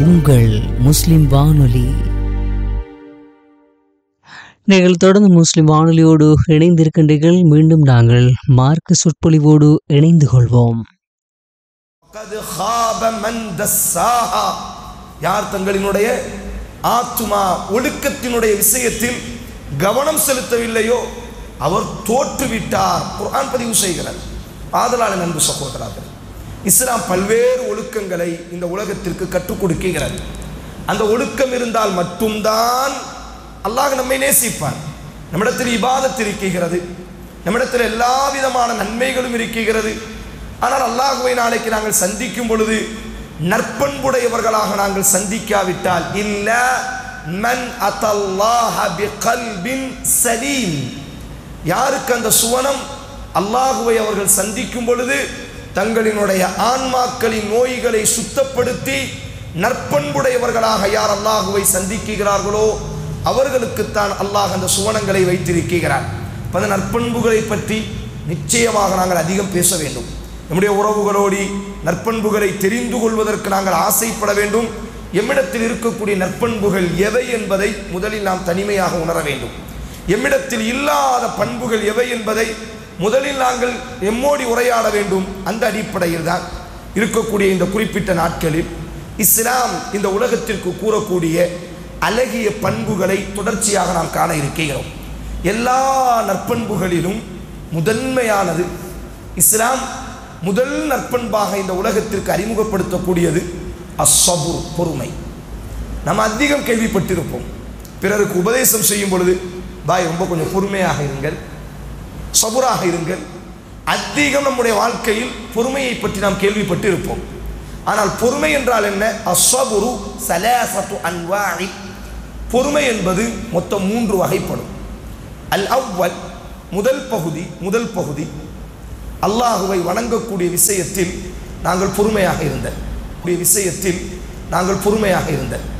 உங்கள் முஸ்லிம் வானொலி நீங்கள் தொடர்ந்து முஸ்லிம் வானொலியோடு இணைந்திருக்கின்றீர்கள் மீண்டும் நாங்கள் மார்க்க சொற்பொழிவோடு இணைந்து கொள்வோம் قد خاب من دساها யார் தங்களினுடைய ஆத்துமா ஒழுக்கத்தினுடைய விஷயத்தில் கவனம் செலுத்தவில்லையோ அவர் தோற்றுவிட்டார் குர்ஆன் பதிவு செய்கிறார் ஆதலான அன்பு சகோதரர்கள் இஸ்லாம் பல்வேறு ஒழுக்கங்களை இந்த உலகத்திற்கு கற்றுக் கொடுக்கிறது அந்த ஒழுக்கம் இருந்தால் மட்டும்தான் அல்லாஹ் நம்மை நேசிப்பான் நம்மிடத்தில் இபாதத் இருக்கிறது நம்மிடத்தில் எல்லா விதமான நன்மைகளும் இருக்கிறது ஆனால் அல்லாஹுவை நாளைக்கு நாங்கள் சந்திக்கும் பொழுது நற்பண்புடையவர்களாக நாங்கள் சந்திக்காவிட்டால் இல்ல மன் அதல்லாஹ பிகல்பின் சலீம் யாருக்கு அந்த சுவனம் அல்லாஹுவை அவர்கள் சந்திக்கும் பொழுது தங்களினுடைய ஆன்மாக்களின் நோய்களை சுத்தப்படுத்தி நற்பண்புடையவர்களாக யார் அல்லாஹுவை சந்திக்கிறார்களோ அவர்களுக்குத்தான் அல்லாஹ் அந்த சுவனங்களை வைத்திருக்கிறார் அப்ப அந்த நற்பண்புகளை பற்றி நிச்சயமாக நாங்கள் அதிகம் பேச வேண்டும் நம்முடைய உறவுகளோடு நற்பண்புகளை தெரிந்து கொள்வதற்கு நாங்கள் ஆசைப்பட வேண்டும் எம்மிடத்தில் இருக்கக்கூடிய நற்பண்புகள் எவை என்பதை முதலில் நாம் தனிமையாக உணர வேண்டும் எம்மிடத்தில் இல்லாத பண்புகள் எவை என்பதை முதலில் நாங்கள் எம்மோடி உரையாட வேண்டும் அந்த அடிப்படையில் தான் இருக்கக்கூடிய இந்த குறிப்பிட்ட நாட்களில் இஸ்லாம் இந்த உலகத்திற்கு கூறக்கூடிய அழகிய பண்புகளை தொடர்ச்சியாக நாம் காண இருக்கிறோம் எல்லா நற்பண்புகளிலும் முதன்மையானது இஸ்லாம் முதல் நற்பண்பாக இந்த உலகத்திற்கு அறிமுகப்படுத்தக்கூடியது அஸ்ஸபுர் பொறுமை நம்ம அதிகம் கேள்விப்பட்டிருப்போம் பிறருக்கு உபதேசம் செய்யும் பொழுது பாய் ரொம்ப கொஞ்சம் பொறுமையாக இருங்கள் சபுராக இருங்கள் அதிகம் நம்முடைய வாழ்க்கையில் பொறுமையை பற்றி நாம் கேள்விப்பட்டு இருப்போம் ஆனால் பொறுமை என்றால் என்ன அஸ்வபுரு சலாசத்து அன்வாழி பொறுமை என்பது மொத்தம் மூன்று வகைப்படும் அல் அவ்வல் முதல் பகுதி முதல் பகுதி அல்லாஹுவை வணங்கக்கூடிய விஷயத்தில் நாங்கள் பொறுமையாக இருந்தல் கூடிய விஷயத்தில் நாங்கள் பொறுமையாக இருந்தல்